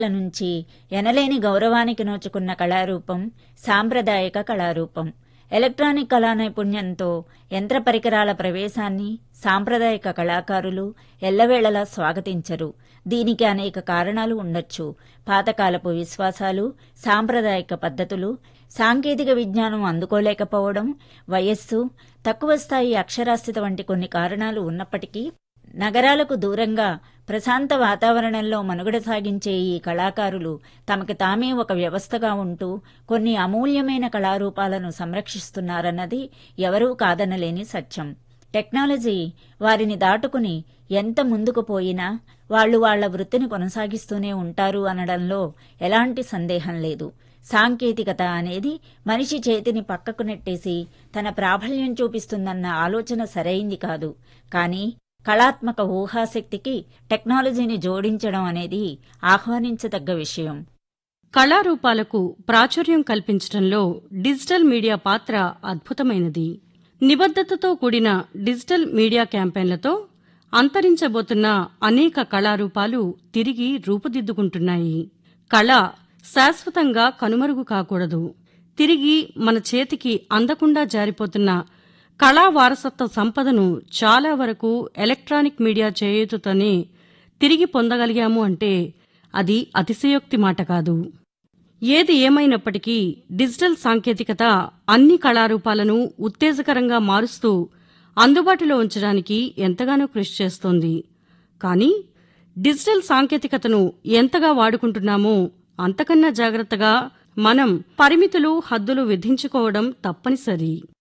నుంచి ఎనలేని గౌరవానికి నోచుకున్న కళారూపం సాంప్రదాయక కళారూపం ఎలక్ట్రానిక్ కళా నైపుణ్యంతో యంత్ర పరికరాల ప్రవేశాన్ని సాంప్రదాయక కళాకారులు ఎల్లవేళలా స్వాగతించరు దీనికి అనేక కారణాలు ఉండొచ్చు పాతకాలపు విశ్వాసాలు సాంప్రదాయక పద్ధతులు సాంకేతిక విజ్ఞానం అందుకోలేకపోవడం వయస్సు తక్కువ స్థాయి అక్షరాస్యత వంటి కొన్ని కారణాలు ఉన్నప్పటికీ నగరాలకు దూరంగా ప్రశాంత వాతావరణంలో మనుగడ సాగించే ఈ కళాకారులు తమకి తామే ఒక వ్యవస్థగా ఉంటూ కొన్ని అమూల్యమైన కళారూపాలను సంరక్షిస్తున్నారన్నది ఎవరూ కాదనలేని సత్యం టెక్నాలజీ వారిని దాటుకుని ఎంత ముందుకు పోయినా వాళ్ళు వాళ్ల వృత్తిని కొనసాగిస్తూనే ఉంటారు అనడంలో ఎలాంటి సందేహం లేదు సాంకేతికత అనేది మనిషి చేతిని పక్కకు నెట్టేసి తన ప్రాబల్యం చూపిస్తుందన్న ఆలోచన సరైంది కాదు కానీ కళాత్మక ఊహాశక్తికి టెక్నాలజీని జోడించడం అనేది ఆహ్వానించదగ్గ విషయం కళారూపాలకు ప్రాచుర్యం కల్పించడంలో డిజిటల్ మీడియా పాత్ర అద్భుతమైనది నిబద్ధతతో కూడిన డిజిటల్ మీడియా క్యాంపెయిన్లతో అంతరించబోతున్న అనేక కళారూపాలు తిరిగి రూపుదిద్దుకుంటున్నాయి కళ శాశ్వతంగా కనుమరుగు కాకూడదు తిరిగి మన చేతికి అందకుండా జారిపోతున్న కళా వారసత్వ సంపదను చాలా వరకు ఎలక్ట్రానిక్ మీడియా చేయూతతోనే తిరిగి పొందగలిగాము అంటే అది అతిశయోక్తి మాట కాదు ఏది ఏమైనప్పటికీ డిజిటల్ సాంకేతికత అన్ని కళారూపాలను ఉత్తేజకరంగా మారుస్తూ అందుబాటులో ఉంచడానికి ఎంతగానో కృషి చేస్తోంది కానీ డిజిటల్ సాంకేతికతను ఎంతగా వాడుకుంటున్నామో అంతకన్నా జాగ్రత్తగా మనం పరిమితులు హద్దులు విధించుకోవడం తప్పనిసరి